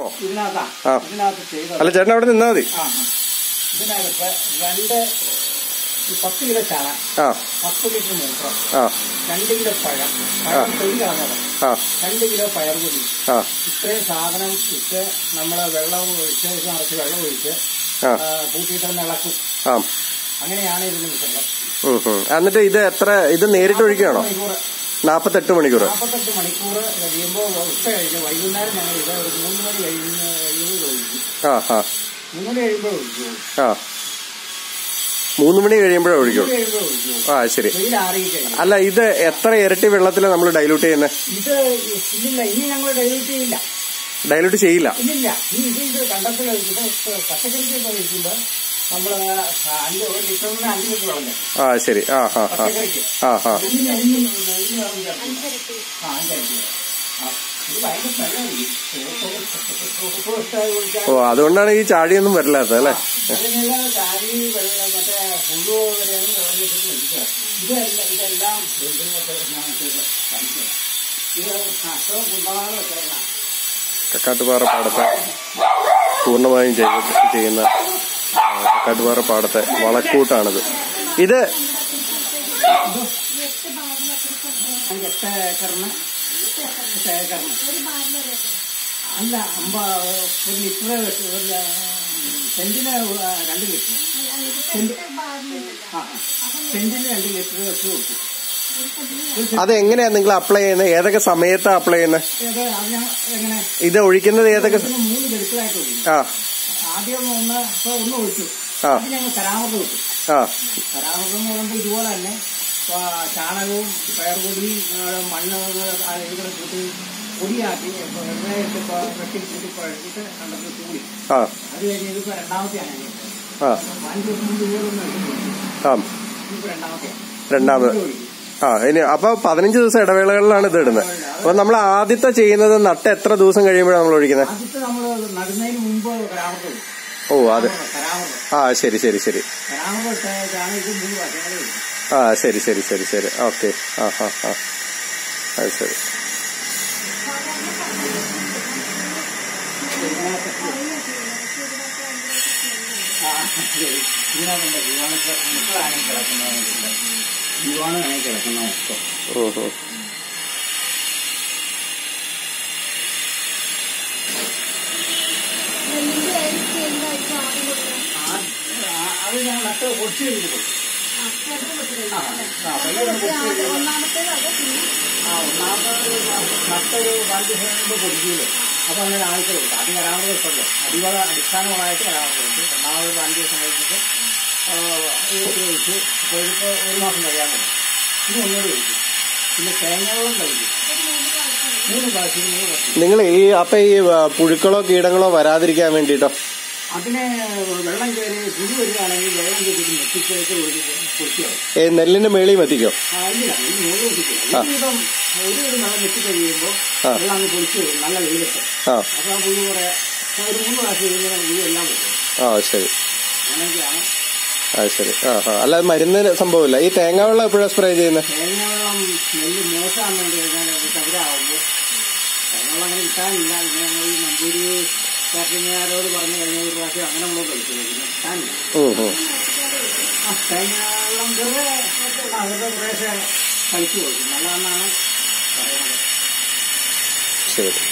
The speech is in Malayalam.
ഇതിനകത്താ ആ. ഇതിനകത്ത് ചെയ്തത് അല്ല ചേട്ടൻ അവിടെ നിന്നാ മതി ആ, ആ. ഇതിനകത്ത് രണ്ട് ഈ പത്ത് കിലോ ചാണ ആ പത്ത് ലിറ്റർ മൂത്രം ആ രണ്ട് കിലോ പഴം പഴം തൊലി കളഞ്ഞത് ആ രണ്ട് കിലോ പയർപൊടി ആ ഇത്രയും സാധനം ഇട്ട് നമ്മൾ വെള്ളം ഒഴിച്ച് ഇത് നിറച്ച് വെള്ളം ഒഴിച്ച് ആ ആ, കൂട്ടിയിട്ട് തന്നെ ഇളക്കും ആ അങ്ങനെയാണ് ഇതിന്റെ മിശ്രണം ഉം, ഉം. എന്നിട്ട് ഇത് എത്ര ഇത് നേരിട്ട് ഒഴിക്കുകയാണോ മണിക്കൂർ നാപ്പത്തെട്ട് മണിക്കൂർ നാൽപ്പത്തെട്ട് മണിക്കൂർ കഴിയുമ്പോൾ ഉച്ച കഴിഞ്ഞ് വൈകുന്നേരം ഞങ്ങൾ ഇത് ഒരു മൂന്ന് മണി കഴിഞ്ഞ് കഴിയുമ്പോൾ ഒഴിക്കും ആ ആ മൂന്ന് മണി കഴിയുമ്പോൾ ഒഴിക്കും ആ മൂന്ന് മണി കഴിയുമ്പോഴേ ഒഴിക്കുള്ളൂ മൂന്ന് കഴിയുമ്പോൾ ഒഴിക്കും ആ ശരി വെയിൽ ആറി കഴിഞ്ഞു അല്ല ഇത് എത്ര ഇരട്ടി വെള്ളത്തിലാണ് നമ്മൾ ഡൈലൂട്ട് ചെയ്യുന്നത് ഇത് ഇല്ലില്ല ഇനി ഞങ്ങൾ ഡൈല്യൂട്ട് ചെയ്യില്ല ഡൈലൂട്ട് ചെയ്യില്ല ഇല്ലില്ല ഈ ഇത് ഇത് കണ്ടത്തിൽ ഇത് പച്ചക്കറിക്കൊക്കെ ഒഴിക്കുമ്പോൾ നമ്മൾ അഞ്ച് ഒരു ലിറ്ററിന് അഞ്ച് ലിറ്റർ വെള്ളം ആ ശരി ആ ആ ആ പച്ചക്കറിക്ക് ആ ആ ഇതിന് ഒന്നും ഇതിന് വെള്ളം ചേർക്കില്ല. ആ അഞ്ചരട്ടി ആ ഇത് ഭയങ്കര സ്ഥലമായിരിക്കും ഓ അതുകൊണ്ടാണ് ഈ ചാടിയൊന്നും വരില്ലാത്തത് അല്ലേ അതിനെല്ലാം ചാരി വെള്ളം മറ്റേ പുഴു വരെയാണ് വെള്ളം വെച്ചിട്ട് വെക്കുക ഇതെല്ലാം ഇതെല്ലാം ഇതിനൊക്കെ ഞങ്ങൾക്ക് കഴിക്കുക ഇത് നഷ്ടവും കൊണ്ടാണ് വെച്ചേക്കണം കക്കാട്ടുപാറ പാടത്തെ പൂർണ്ണമായും ജൈവ കൃഷി ചെയ്യുന്ന ആ, കക്കാട്ടുപാറ പാടത്തെ വളക്കൂട്ടാണിത് ഇത് എട്ട് ഏക്കറിന് എട്ട് ഏക്കറിന് അല്ല അമ്പ ഒരു ലിറ്റർ ഒരു സെന്റിന് രണ്ട് ലിറ്റർ സെന്റ് ആ സെന്റിന് രണ്ട് ലിറ്റർ വെച്ച് കൊടുക്കും അത് എങ്ങനെയാ നിങ്ങൾ അപ്ലൈ ചെയ്യുന്നത് ഏതൊക്കെ സമയത്താ അപ്ലൈ ചെയ്യുന്നത് ഇത് അതിന് എങ്ങനെ ഇത് ഒഴിക്കുന്നത് ഏതൊക്കെ സ- ഇതിന് മൂന്ന് ഗഡുക്കളായിട്ട് ഒഴിക്കും ആ ആദ്യം ഒന്ന് ഇപ്പൊ ഒന്ന് ഒഴിച്ചു ആ അത് ഞങ്ങൾ കരാമത്ത് വെക്കും ആ കരാമത്ത് എന്ന് പറയുമ്പോൾ ഇതുപോലെ തന്നെ ആ, ചാണകവും പയർപൊടി ആ, മണ്ണ് ആ, ഇതുകൂടെ കൂട്ടി പൊടിയാക്കി ഇപ്പൊ വെറുതെ ഇപ്പൊ വെട്ടി കൂട്ടി കുഴച്ചിട്ട് കണ്ടത്തിൽ തൂടി ആ അത് കഴിഞ്ഞ് ഇതിപ്പോ രണ്ടാമത്തെയാണ് ഞാൻ ആ അഞ്ച് ദിവസം മുമ്പ് ഇതുപോലൊന്നും ഒഴിച്ചിട്ടില്ല. ആ ഇതിപ്പോ രണ്ടാമത്തെ രണ്ടാമത് ഇത് ഒഴിക്കും. ആ ഇനി അപ്പൊ പതിനഞ്ച് ദിവസം ഇടവേളകളിലാണ് ഇത് ഇടുന്നത് അപ്പൊ നമ്മൾ ആദ്യത്തെ ചെയ്യുന്നത് നട്ട് എത്ര ദിവസം കഴിയുമ്പോഴാണ് നമ്മൾ ഒഴിക്കുന്നത് ആദ്യത്തെ നമ്മള് നടുന്നതിന് മുമ്പ് കരാമത്ത് വെക്കും ഓ അത് കരാമത്ത് ആ ശരി ശരി ശരി കരാമത്ത് ഇട്ടാണ് ഇത് മൂന്ന് വർഷങ്ങൾ വരും ആ ശരി ശരി ശരി ശരി ഓക്കെ ആ ആ ആ അത് ശരി ആ, ശരി. ഇതിനകത്തുണ്ട് ജീവാണു അണുക്കളാണ് കിടക്കുന്നത് ജീവാണുമാണ് കിടക്കുന്ന മൊത്തം ഉം, ഉം. ആ- ആ- അത് ഞാൻ നട്ട് പൊടിച്ചു കഴിഞ്ഞിട്ട് കൊടുക്കും ആ പയ്യെ പൊടിച്ചു കഴിയുമ്പോൾ ആ ഒന്നാമത് നട്ടൊരു പതിനഞ്ച് ദിവസം മുമ്പ് പൊടിക്കൂലോ അപ്പൊ അങ്ങനെ ആഴ്ച കൊടുക്കും ആദ്യം കരാമത്ത് വെച്ചല്ലോ അടിവള അടിസ്ഥാനമായിട്ട് കരാമത്ത് കൊടുക്കും രണ്ടാമത് പതിനഞ്ച് ദിവസം കഴിഞ്ഞിട്ട് ആ, ഇത് ഒഴിച്ച് ഇപ്പോൾ ഇതിപ്പോൾ ഒരു മാസം കഴിയാൻ മതി ഇനി ഒന്നുകൂടി ഒഴിക്കും പിന്നെ തേങ്ങകളും കഴിക്കും മൂന്ന് പ്രാവശ്യം മൂന്ന് പ്രാവശ്യം നിങ്ങൾ ഈ അപ്പൊ ഈ ആ, പുഴുക്കളോ കീടങ്ങളോ വരാതിരിക്കാൻ വേണ്ടിട്ടോ അതിനെ വെള്ളം കയറി പുഴു വരികയാണെങ്കിൽ വെള്ളം കയറ്റിട്ട് മെത്തിക്കേറ്റ് കൊടുക്കുക ഏ നെല്ലിന്റെ മേളിൽ മതിക്കോ ആ ഇല്ല ഈ മൂന്ന് കുട്ടിക്കില്ല ആ. ഒരുവിധം ഒരുവിധം വെള്ളം വെച്ച് കഴിയുമ്പോൾ ആ. വെള്ളം അങ്ങ് പൊളിച്ച് വരും നല്ല വെയിലത്ത് ആ അപ്പോൾ ആ പുഴു കുറെ ഒരു മൂന്ന് പ്രാവശ്യം കഴിഞ്ഞാൽ പുഴു എല്ലാം പോകും ആ ശരി അങ്ങനെയൊക്കെയാണ് ആ ശരി ആ ആ അല്ല മരുന്നിന് സംഭവമില്ല ഈ തേങ്ങ വെള്ളം എപ്പോഴാണ് സ്പ്രേ ചെയ്യുന്നത് തേങ്ങ വെള്ളം നെല്ല് മോശമാണെന്ന് വേണ്ടി കഴിഞ്ഞാൽ അത് ചതുരാകുമ്പോൾ തേങ്ങ വെള്ളം അങ്ങനെ കിട്ടാനില്ല പിന്നെ ഞങ്ങൾ ഈ നമ്പൂരി കാറ്റിങ്ങാരോട് പറഞ്ഞു കഴിഞ്ഞ ഒരു പ്രാവശ്യം അങ്ങനെ നമ്മൾ കളിച്ചു പിന്നെ കിട്ടാനില്ല ഉം, ഉം. ആ തേങ്ങ വെള്ളം വെറുതെ ആ വെറുതെ കുറേശ്ശെ കളിച്ചു കൊടുക്കും നല്ലതെന്നാണ് പറയുന്നത് ശരി